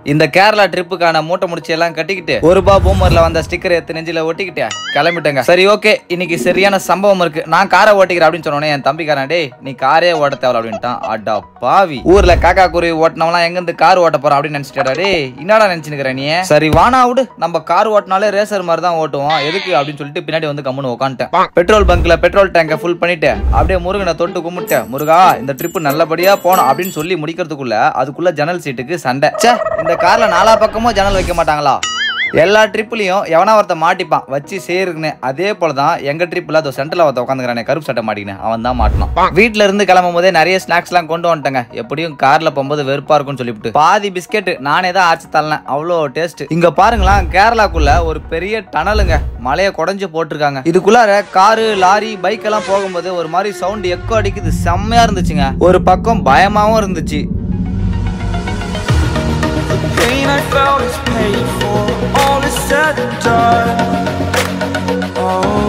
இந்த கேரளா ட்ரிப்புக்கான மூட்டை முடிச்சு எல்லாம் கட்டிக்கிட்டு ஒரு ரூபா பூமர்ல வந்த ஸ்டிக்கர் எடுத்து நெஞ்சில ஒட்டிக்கிட்டு கிளம்பிட்டேங்க சரி ஓகே இன்னைக்கு சரியான சம்பவம் இருக்கு நான் காரை ஓட்டிக்கிறேன் அப்படின்னு சொன்னோன்னே என் தம்பிக்காரன் டேய் நீ காரே ஓட்ட தேவை அப்படின்ட்டான் அடா பாவி ஊர்ல காக்கா குருவி ஓட்டினவெல்லாம் எங்க இருந்து கார் ஓட்ட போறான் அப்படின்னு நினைச்சிட்டா டேய் என்னடா நினைச்சுக்கிறேன் நீ சரி வானா விடு நம்ம கார் ஓட்டினாலே ரேசர் மாதிரி தான் ஓட்டுவோம் எதுக்கு அப்படின்னு சொல்லிட்டு பின்னாடி வந்து கம்முன்னு உட்காந்துட்டேன் பெட்ரோல் பங்க்ல பெட்ரோல் டேங்கை ஃபுல் பண்ணிட்டு அப்படியே முருகனை தொட்டு கும்பிட்டேன் முருகா இந்த ட்ரிப் நல்லபடியா போனோம் அப்படின்னு சொல்லி முடிக்கிறதுக்குள்ள அதுக்குள்ள ஜன்னல் சீட்டுக்கு சண்டை ச்சே இந்த கார்ல நாலா பக்கமும் ஜன்னல் வைக்க மாட்டாங்களா எல்லா ட்ரிப்லயும் எவனா ஒருத்த மாட்டிப்பான் வச்சு சேருக்குன்னு அதே போல தான் எங்க ட்ரிப்ல அது சென்டர்ல ஒருத்த உட்காந்துக்கிறானே கருப்பு சட்டை மாட்டிக்கினேன் அவன் தான் மாட்டினான் வீட்ல இருந்து கிளம்பும் போதே நிறைய ஸ்நாக்ஸ் எல்லாம் கொண்டு வந்துட்டேங்க எப்படியும் கார்ல போகும்போது வெறுப்பா இருக்கும்னு சொல்லிவிட்டு பாதி பிஸ்கெட் நானே தான் அரைச்சு தரலேன் அவ்வளோ டேஸ்ட் இங்க பாருங்களேன் கேரளாக்குள்ள ஒரு பெரிய டனலுங்க மலையை குடஞ்சு போட்டிருக்காங்க இதுக்குள்ளார காரு லாரி பைக் எல்லாம் போகும்போது ஒரு மாதிரி சவுண்ட் எக்கோ அடிக்குது செம்மையா இருந்துச்சுங்க ஒரு பக்கம் பயமாவும் இருந்துச்சு pain I felt is paid for. All is said and done. Oh.